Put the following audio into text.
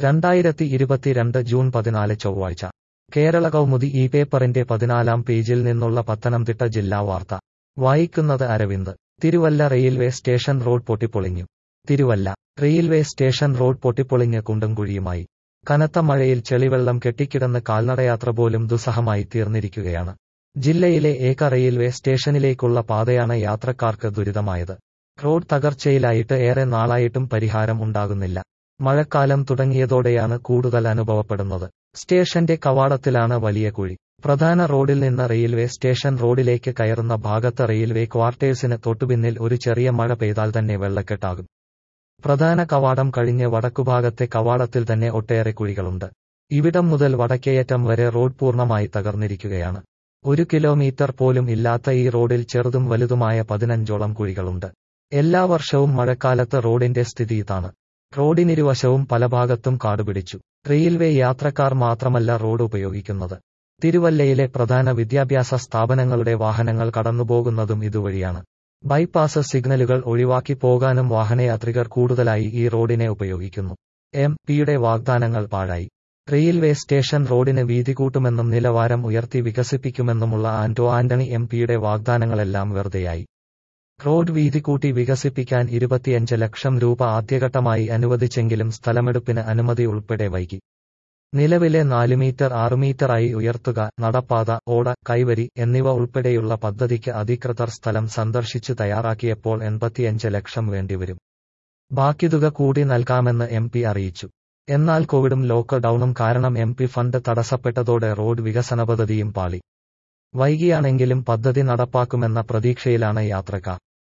രണ്ടായിരത്തി ഇരുപത്തിരണ്ട് ജൂൺ പതിനാല് ചൊവ്വാഴ്ച കേരള കൗമുദി ഈ പേപ്പറിന്റെ പതിനാലാം പേജിൽ നിന്നുള്ള പത്തനംതിട്ട ജില്ലാ വാർത്ത വായിക്കുന്നത് Aravind Thiruvalla railway station road പൊട്ടിപ്പൊളിഞ്ഞു തിരുവല്ല റെയിൽവേ സ്റ്റേഷൻ റോഡ് പൊട്ടിപ്പൊളിഞ്ഞ് കുണ്ടും കുഴിയുമായി കനത്ത മഴയിൽ ചെളിവെള്ളം കെട്ടിക്കിടന്ന് കാൽനടയാത്ര പോലും ദുസ്സഹമായി തീർന്നിരിക്കുകയാണ് ജില്ലയിലെ ഏക റെയിൽവേ സ്റ്റേഷനിലേക്കുള്ള പാതയാണ് യാത്രക്കാർക്ക് ദുരിതമായത് റോഡ് തകർച്ചയിലായിട്ട് ഏറെ നാളായിട്ടും പരിഹാരം ഉണ്ടാകുന്നില്ല മഴക്കാലം തുടങ്ങിയതോടെയാണ് കൂടുതൽ അനുഭവപ്പെടുന്നത് സ്റ്റേഷന്റെ കവാടത്തിലാണ് വലിയ കുഴി പ്രധാന റോഡിൽ നിന്ന് റെയിൽവേ സ്റ്റേഷൻ റോഡിലേക്ക് കയറുന്ന ഭാഗത്ത് റെയിൽവേ ക്വാർട്ടേഴ്സിന് തൊട്ടുപിന്നിൽ ഒരു ചെറിയ മഴ പെയ്താൽ തന്നെ വെള്ളക്കെട്ടാകും പ്രധാന കവാടം കഴിഞ്ഞ് വടക്കുഭാഗത്തെ കവാടത്തിൽ തന്നെ ഒട്ടേറെ കുഴികളുണ്ട് ഇവിടം മുതൽ വടക്കേയറ്റം വരെ റോഡ് പൂർണ്ണമായി തകർന്നിരിക്കുകയാണ് ഒരു കിലോമീറ്റർ പോലും ഇല്ലാത്ത ഈ റോഡിൽ ചെറുതും വലുതുമായ പതിനഞ്ചോളം കുഴികളുണ്ട് എല്ലാ വർഷവും മഴക്കാലത്ത് റോഡിന്റെ സ്ഥിതി ഇതാണ് റോഡിനിരുവശവും പല ഭാഗത്തും കാടുപിടിച്ചു റെയിൽവേ യാത്രക്കാർ മാത്രമല്ല റോഡ് ഉപയോഗിക്കുന്നത് തിരുവല്ലയിലെ പ്രധാന വിദ്യാഭ്യാസ സ്ഥാപനങ്ങളുടെ വാഹനങ്ങൾ കടന്നുപോകുന്നതും ഇതുവഴിയാണ് ബൈപ്പാസ് സിഗ്നലുകൾ ഒഴിവാക്കി പോകാനും വാഹനയാത്രികർ കൂടുതലായി ഈ റോഡിനെ ഉപയോഗിക്കുന്നു എം പിയുടെ വാഗ്ദാനങ്ങൾ പാഴായി റെയിൽവേ സ്റ്റേഷൻ റോഡിന് വീതി കൂട്ടുമെന്നും നിലവാരം ഉയർത്തി വികസിപ്പിക്കുമെന്നുമുള്ള ആന്റോ ആന്റണി എം പിയുടെ വാഗ്ദാനങ്ങളെല്ലാം വെറുതെയായി റോഡ് വീതി കൂട്ടി വികസിപ്പിക്കാൻ ഇരുപത്തിയഞ്ച് ലക്ഷം രൂപ ആദ്യഘട്ടമായി അനുവദിച്ചെങ്കിലും സ്ഥലമെടുപ്പിന് അനുമതി ഉൾപ്പെടെ വൈകി നിലവിലെ നാല് മീറ്റർ ആറ് മീറ്ററായി ഉയർത്തുക നടപ്പാത ഓട കൈവരി എന്നിവ ഉൾപ്പെടെയുള്ള പദ്ധതിക്ക് അധികൃതർ സ്ഥലം സന്ദർശിച്ച് തയ്യാറാക്കിയപ്പോൾ എൺപത്തിയഞ്ച് ലക്ഷം വേണ്ടിവരും ബാക്കി തുക കൂടി നൽകാമെന്ന് എം പി അറിയിച്ചു എന്നാൽ കോവിഡും ലോക്ക്ഡൌണും കാരണം എം പി ഫണ്ട് തടസ്സപ്പെട്ടതോടെ റോഡ് വികസന പദ്ധതിയും പാളി വൈകിയാണെങ്കിലും പദ്ധതി നടപ്പാക്കുമെന്ന പ്രതീക്ഷയിലാണ് യാത്രക്കാർ